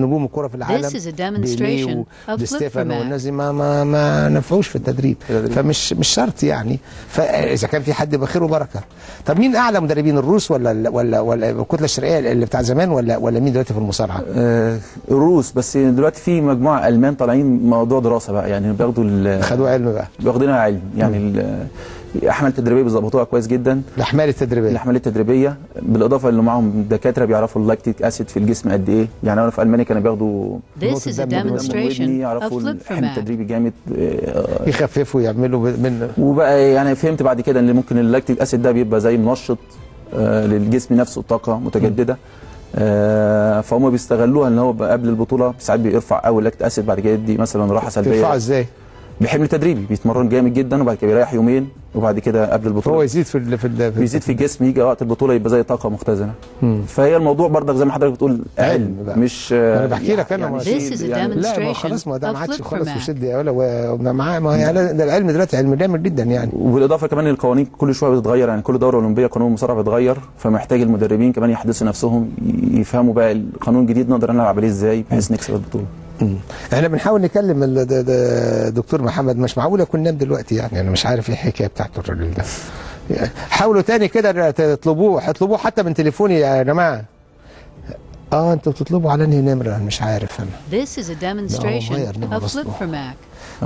نجوم الكره في العالم This is a بيليه demonstration of ودي flip ستيفانو format. والناس دي ما ما ما نفعوش في التدريب التدريب. فمش مش شرط يعني فاذا كان في حد يبقى خير وبركه طب مين اعلى مدربين الروس ولا ولا ولا الكتله الشرقيه اللي بتاع زمان ولا ولا مين دلوقتي في المصارعه؟ آه، الروس بس دلوقتي في مجموعه المان طالعين موضوع دراسه بقى يعني بياخدوا ال- خدوا علم بقى بياخدينها علم يعني ال- الاحمال التدريبيه بيظبطوها كويس جدا الاحمال التدريبيه الاحمال التدريبيه بالاضافه اللي معاهم دكاتره بيعرفوا اللاكتيك اسيد في الجسم قد ايه يعني انا في المانيا كانوا بياخدوا This نقطة is a دم بالدم دم وابني demonstration of يعرفوا flip الحمل format. التدريبي جامد آه، يخففوا يعملوا ب- من وبقى يعني فهمت بعد كده ان ممكن اللاكتيك اسيد ده بيبقى زي منشط آه، للجسم نفسه طاقه متجدده آه، فهم بيستغلوها ان هو بقى قبل البطوله ساعات بيرفع اول لاكتيك اسيد بعد كده يدي مثلا راحه ترفعوا سلبيه ازاي؟ بحمل تدريبي بيتمرن جامد جدا وبعد كده بيريح يومين وبعد كده قبل هو البطوله يزيد في ال في ال في بيزيد في الجسم يجي وقت البطوله يبقى زي طاقه مختزنه مم. فهي الموضوع برضك زي ما حضرتك بتقول علم علم بقى. مش أنا بحكي لك أنا يعني ما- شيء This is a يعني demonstration. لا ما خلاص ما ده ما of عادش flip خلاص format. وشد يا ولا وما معاه ما هي ده العلم دلوقتي علم جامد جدا يعني وبالاضافه كمان القوانين كل شويه بتتغير يعني كل دوره اولمبيه قانون المصارعه بيتغير فمحتاج المدربين كمان يحدثوا نفسهم ي- يفهموا بقى القانون الجديد نقدر نلعب عليه ازاي بحيث نكسب البطوله احنا بنحاول نكلم ال- د- د- دكتور محمد مش معقول يكون نام دلوقتي يعني انا مش عارف ايه الحكايه بتاعته الراجل ده حاولوا تاني كده تطلبوه اطلبوه حتى من تليفوني يا جماعه اه انتوا بتطلبوا على انهي نمره أنا مش عارف انا This is a demonstration غير نمرة of flip أصله. format.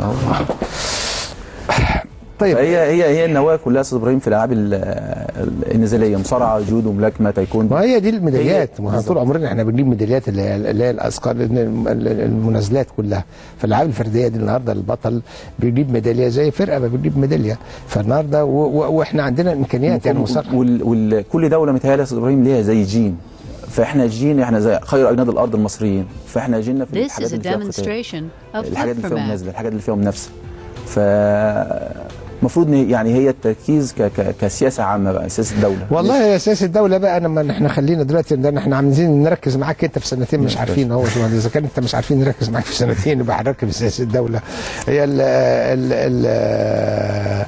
طيب فهي هي هي النواه كلها يا استاذ ابراهيم في الالعاب ال- ال- النزاليه مصارعه جودو ملاكمه تايكوندو ما هي دي الميداليات هي- ما هو طول عمرنا احنا بنجيب ميداليات اللي هي اللي هي الاثقال الم- المنازلات كلها فالالعاب الفرديه دي النهارده البطل بيجيب ميداليه زي فرقه ما بتجيب ميداليه فالنهارده و- و- واحنا عندنا امكانيات يعني مصارعه وال- وال- كل دوله متهيألي يا استاذ ابراهيم ليها زي جين فاحنا الجين احنا زي خير اجناد الارض المصريين فاحنا جيننا في This is الحاجات a اللي فيها قتال demonstration of الحاجات flip اللي فيها format. منازله الحاجات اللي فيها منافسه ف المفروض إن يعني هي التركيز ك... ك... كسياسه عامه بقى سياسه الدوله والله يا سياسه الدوله بقى انا ما احنا خلينا دلوقتي ده احنا عايزين نركز معاك انت في سنتين مش عارفين اهو شو اذا كان انت مش عارفين نركز معاك في سنتين يبقى هنركز في سياسه الدوله هي ال ال ال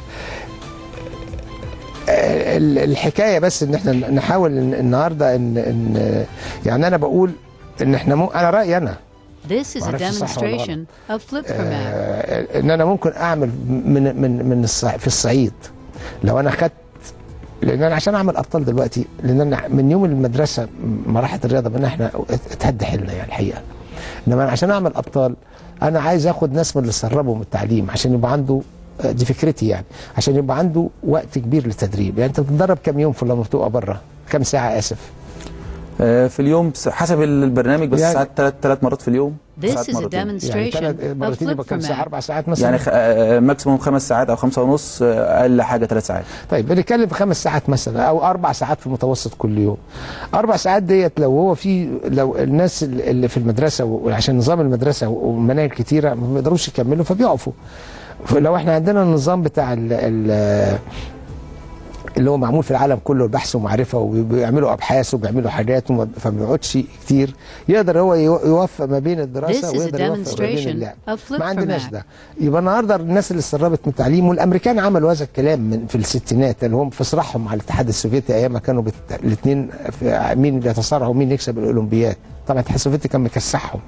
ال- الحكايه بس ان احنا نحاول إن النهارده ان ان يعني انا بقول ان احنا مو انا رايي انا This is a معرفش صح ولا غلط. demonstration of flip format. آه، ان انا ممكن اعمل من من من الصع- في الصعيد لو انا خدت لان انا عشان اعمل ابطال دلوقتي لان انا من يوم المدرسه مراحل الرياضه بان احنا اتهد حيلنا يعني الحقيقه انما أنا عشان اعمل ابطال انا عايز اخد ناس من اللي سربوا من التعليم عشان يبقى عنده آه، دي فكرتي يعني عشان يبقى عنده وقت كبير للتدريب يعني انت بتتدرب كام يوم في لما بتبقى بره كام ساعه اسف آه، في اليوم س- حسب البرنامج بس يعني- ساعات ثلاث ثلاث مرات في اليوم This ساعات is a مرتين. يعني demonstration ثلاث of مرتين يبقى flip كام ساعه format. اربع ساعات مثلا يعني خ... آه، ماكسيموم خمس ساعات او خمسة ونص آه، اقل حاجه ثلاث ساعات طيب بنتكلم في خمس ساعات مثلا او اربع ساعات في المتوسط كل يوم اربع ساعات ديت لو هو في لو الناس اللي في المدرسه وعشان نظام المدرسه ومناهج كتيره ما بيقدروش يكملوا فبيقفوا فلو احنا عندنا النظام بتاع ال ال اللي هو معمول في العالم كله البحث ومعرفه وبيعملوا ابحاث وبيعملوا حاجات وما- فما بيقعدش كتير يقدر هو يو- يوفق ما بين الدراسه This is a ويقدر يوفق ما بين demonstration اللعب of flip ما عندناش format. ده يبقى النهارده الناس اللي استربت من التعليم والامريكان عملوا هذا الكلام من في الستينات اللي هم في صراعهم مع الاتحاد السوفيتي ايام ما كانوا الاثنين مين اللي يتصارعوا ومين يكسب الاولمبياد طبعا الاتحاد السوفيتي كان مكسحهم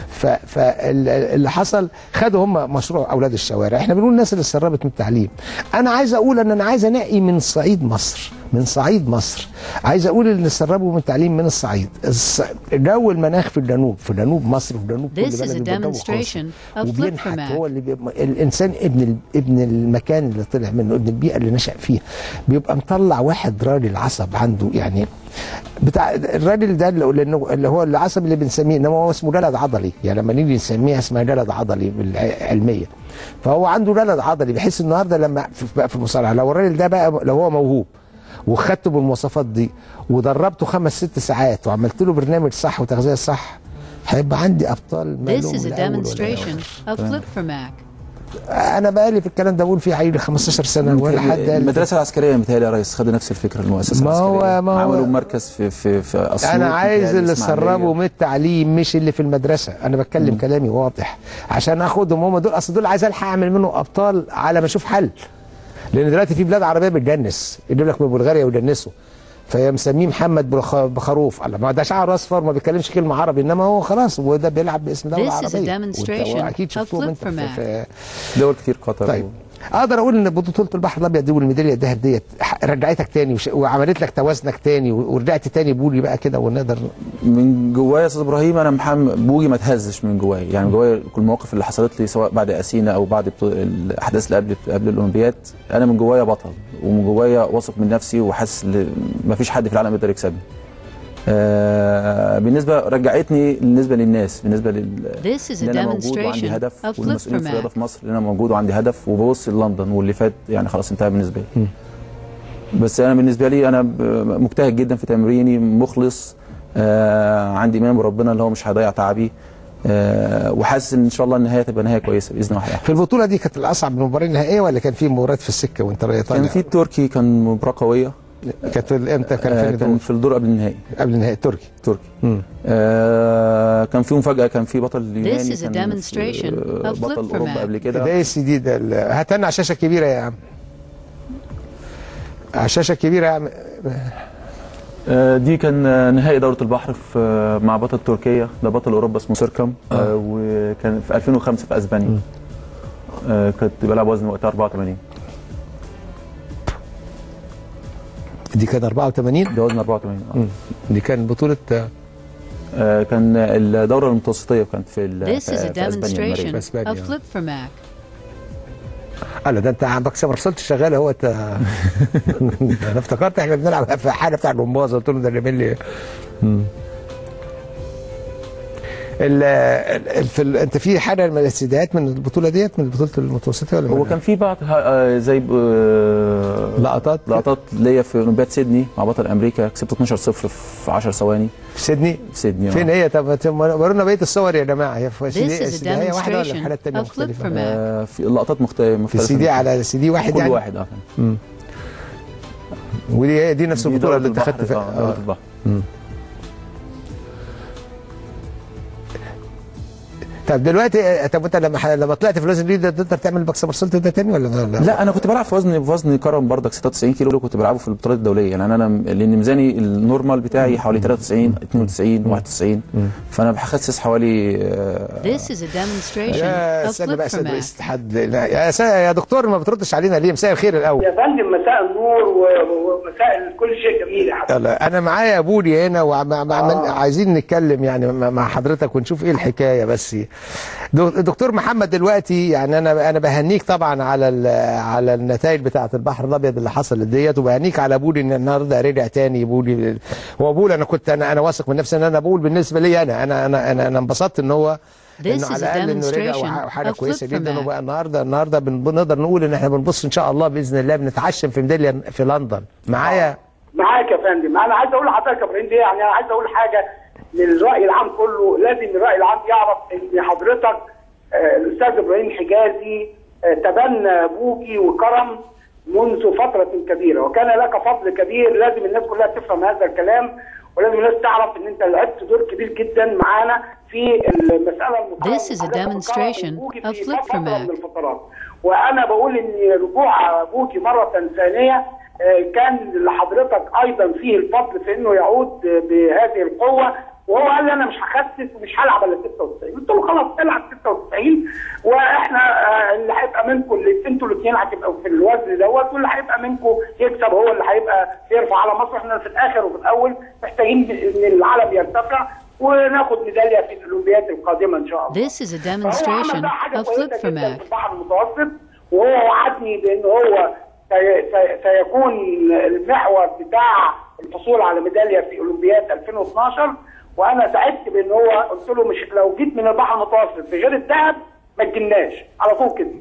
فاللي حصل خدوا هم مشروع اولاد الشوارع احنا بنقول الناس اللي استربت من التعليم انا عايز اقول ان انا عايز انقي من صعيد مصر من صعيد مصر عايز اقول اللي سربوا من التعليم من الصعيد الص- جو المناخ في الجنوب في جنوب مصر في جنوب كل This is بلد a بيبقى الجو قاسي. demonstration of flip وبينحت format. هو اللي بيبقى الانسان ابن ال- ابن المكان اللي طلع منه ابن البيئه اللي نشا فيها بيبقى مطلع واحد راجل عصب عنده يعني بتاع الراجل ده اللي لانه اللي هو العصب اللي بنسميه انما هو اسمه جلد عضلي يعني لما نيجي نسميها اسمها جلد عضلي بالعلميه فهو عنده جلد عضلي بحيث النهارده لما في- بقى في المصارعه لو الراجل ده بقى لو هو موهوب وخدته بالمواصفات دي ودربته خمس ست ساعات وعملت له برنامج صح وتغذيه صح هيبقى عندي ابطال ما This لهم is a لا أول ولا demonstration آخر. of flip format. انا بقالي في الكلام ده بقول فيه حوالي 15 سنه ولا حد قال لي. المدرسه العسكريه متهيألي يا ريس خدوا نفس الفكره المؤسسه ما هو- العسكريه ما هو- عملوا مركز في في في اسيوط انا عايز متهيألي اللي إسماعيلية. سربوا من التعليم مش اللي في المدرسه انا بتكلم كلامي واضح عشان اخدهم هم دول اصل دول عايز الحق اعمل منهم ابطال على ما اشوف حل لان دلوقتي في بلاد عربيه بتدنس يجيب لك من بلغاريا ويدنسوا فهي مسميه محمد بخ- بخروف الله ما ده شعر اصفر ما بيتكلمش كلمه عربي انما هو خلاص وده بيلعب باسم دوله This is a عربيه demonstration وانت- واكيد of شفتوهم flip انت for في, Mac. في دول كتير قطر طيب اقدر اقول ان بطوله البحر الابيض دي والميداليه الذهب ديت ح- رجعتك تاني وش... وعملت لك توازنك تاني و- ورجعت تاني بولي بقى كده ونقدر من جوايا يا استاذ ابراهيم انا محمد بوجي ما تهزش من جوايا يعني من جوايا كل المواقف اللي حصلت لي سواء بعد اسينا او بعد بطو- الاحداث اللي قبل قبل الاولمبياد انا من جوايا بطل ومن جوايا واثق من نفسي وحاسس ما فيش حد في العالم يقدر يكسبني آه بالنسبه رجعتني بالنسبه للناس بالنسبه لل This is a ان انا موجود وعندي demonstration هدف of flip والمسؤولين for في الرياضه Mac. في مصر ان انا موجود وعندي هدف وببص للندن واللي فات يعني خلاص انتهى بالنسبه لي بس انا بالنسبه لي انا ب- مجتهد جدا في تمريني مخلص آه عندي ايمان بربنا اللي هو مش هيضيع تعبي آه وحاسس ان ان شاء الله النهايه تبقى نهايه كويسه باذن الله في البطوله دي كانت الاصعب من المباراه النهائيه ولا كان في مباريات في السكه وانت رايح طالع كان في التركي كان مباراه قويه كانت في- امتى كان آه فين كان ده؟ في الدور قبل النهائي قبل النهائي التركي تركي مم. آه كان في مفاجاه كان في بطل يوناني is a كان demonstration في- آه، of flip بطل for اوروبا Mac. قبل كده ده ايه السي دي ده ال- هات لنا على الشاشه الكبيره يا عم على الشاشه الكبيره يا عم آه، دي كان آه، نهائي دورة البحر في آه، مع بطل تركيا ده بطل اوروبا اسمه سيركم آه، وكان في 2005 في اسبانيا آه، كنت بلعب وزن وقتها 84 دي كانت 84 ده وزن 84 آه. دي كان بطوله آه، كان الدورة المتوسطية كانت في ال- This is a في اسبانيا المريخ. demonstration Espana. of flip for Mac. قال ده انت عندك سمر صلت شغال اهو انت انا افتكرت احنا بنلعب في حاجه بتاع الجمباز قلت له ده اللي لي ال ال- في ال- انت في حاجه من السيدات من البطوله ديت من البطوله المتوسطه ولا هو من- كان في بعض آه، زي آه، لقطات لقطات ليا في اولمبياد سيدني مع بطل امريكا كسبت 12 0 في 10 ثواني في سيدني في سيدني آه. فين هي طب طب ورونا بقيه الصور يا جماعه هي في This سي is a دي هي واحده ولا demonstration الحالات الثانيه of flip for مختلفه Mac. آه، في اللقطات مخت- مختلفة في السي دي على سي دي واحد كل يعني واحد اه ودي هي دي نفس دي البطوله دورة اللي انت البحر، خدت فيها آه، دورة آه. البحر طب دلوقتي طب انت لما ح- لما طلعت في الوزن ده تقدر تعمل باكس مرسلت ده تاني ولا لا؟ لا انا كنت بلعب في وزن في وزن كرم بردك 96 كيلو اللي كنت بلعبه في البطولات الدوليه يعني انا لان ميزاني النورمال بتاعي حوالي 93 92 91 فانا بخسس حوالي آه، This is a demonstration يا of استنى flip بقى for سيد Mac. رئيس الاتحاد لا، يا سا- يا دكتور ما بتردش علينا ليه مساء الخير الاول يا فندم مساء النور و- و- ومساء كل شيء جميل يا حبيبي يلا انا معايا ابولي هنا وعايزين نتكلم يعني مع مع حضرتك ونشوف ايه الحكايه بس دو- دكتور محمد دلوقتي يعني انا انا بهنيك طبعا على ال- على النتائج بتاعه البحر الابيض اللي حصلت ديت وبهنيك على بولي ان النهارده رجع تاني بولي هو بول انا كنت انا انا واثق من نفسي ان انا بقول بالنسبه لي انا انا انا انا, أنا انبسطت ان هو This انه is على a الاقل انه رجع demonstration وح- وحاجه of كويسه flip جدا for Mac. وبقى النهارده النهارده بن- بنقدر نقول ان احنا بنبص ان شاء الله باذن الله بنتعشم في ميداليه في لندن معايا معاك يا فندم انا عايز اقول لحضرتك يا ابراهيم دي يعني انا عايز اقول حاجه للراي العام كله لازم الراي العام يعرف ان حضرتك آه، الاستاذ ابراهيم حجازي آه، تبنى بوكي وكرم منذ فتره كبيره وكان لك فضل كبير لازم الناس كلها تفهم هذا الكلام ولازم الناس تعرف ان انت لعبت دور كبير جدا معانا في المساله المقارنة This is a حضرتك demonstration وكرم وبوكي of في flip فترة for من Mac. الفترات وانا بقول ان رجوع بوكي مره ثانيه آه، كان لحضرتك ايضا فيه الفضل في انه يعود آه، بهذه القوه وهو قال لي انا مش هخسس ومش هلعب الا 96 قلت له خلاص العب 96 واحنا آه، اللي هيبقى منكم اللي انتوا الاثنين هتبقوا في الوزن دوت واللي هيبقى منكم يكسب هو اللي هيبقى يرفع على مصر احنا في الاخر وفي الاول محتاجين ان العالم يرتفع وناخد ميداليه في الاولمبياد القادمه ان شاء الله This is a فهو عمل demonstration بقى حاجة of flip كويسة for جداً Mac. في البحر المتوسط وهو وعدني بان هو سي- سي- سيكون المحور بتاع الحصول على ميداليه في اولمبياد 2012 وانا سعدت بان هو قلت له مش لو جيت من البحر المتوسط بغير الذهب ما تجيناش على طول كده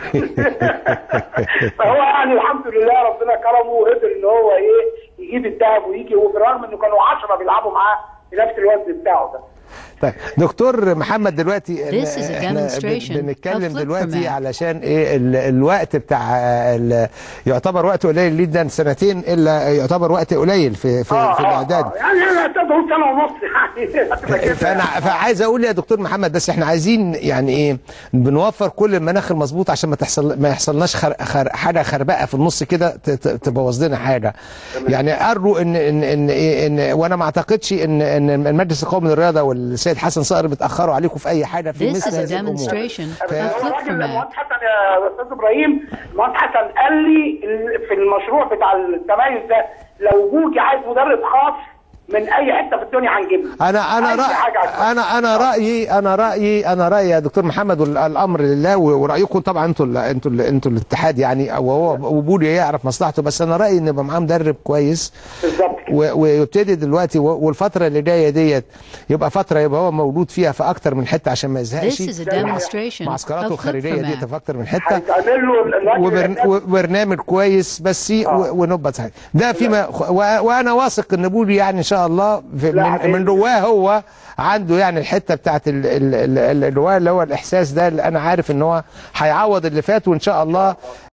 فهو يعني الحمد لله ربنا كرمه وقدر ان هو ايه يجيب الذهب ويجي وبالرغم انه كانوا 10 بيلعبوا معاه في نفس الوزن بتاعه ده طيب دكتور محمد دلوقتي This is a احنا demonstration بن- بنتكلم of flip دلوقتي format. علشان ايه ال- الوقت بتاع ال- يعتبر وقت قليل جدا سنتين الا يعتبر وقت قليل في في, آه، في آه، الاعداد آه. يعني انا تقول سنه ونص يعني هتبقى كده. فانا فعايز اقول يا دكتور محمد بس احنا عايزين يعني ايه بنوفر كل المناخ المظبوط عشان ما تحصل ما يحصلناش خر خر حاجه خربقه في النص كده ت- ت- تبوظ لنا حاجه يعني ارجو ان ان ان, إيه إن وانا ما اعتقدش ان ان المجلس القومي للرياضه والسيد حسن صقر بيتاخروا عليكم في اي حاجه في This مثل is a هذه الامور demonstration ف- of هو flip الراجل format. المهندس حسن يا استاذ ابراهيم المهندس حسن قال لي ال- في المشروع بتاع التميز ده لو بوجي عايز مدرب خاص من اي حته في الدنيا هنجيبه انا انا أي رأي حاجة عجبتك. انا انا رايي انا رايي انا رايي يا دكتور محمد والامر لله ورايكم طبعا انتوا ال- انتوا ال- انتوا الاتحاد يعني وهو وبودي يعرف مصلحته بس انا رايي ان يبقى معاه مدرب كويس بالظبط كده و- ويبتدي دلوقتي و- والفتره اللي جايه ديت يبقى فتره يبقى هو موجود فيها في اكتر من حته عشان ما يزهقش This is a demonstration معسكراته of flip الخارجيه ديت format. في اكتر من حته هيتعمل له الراجل وبرن... الأساسي. وبرنامج كويس بس و- ونبقى صحيح ده فيما و... وانا واثق ان بودي يعني ان شاء الله في لا، من, حبيبي. من جواه هو عنده يعني الحته بتاعت ال... ال... ال... الروايه اللي هو الاحساس ده اللي انا عارف ان هو هيعوض اللي فات وان شاء الله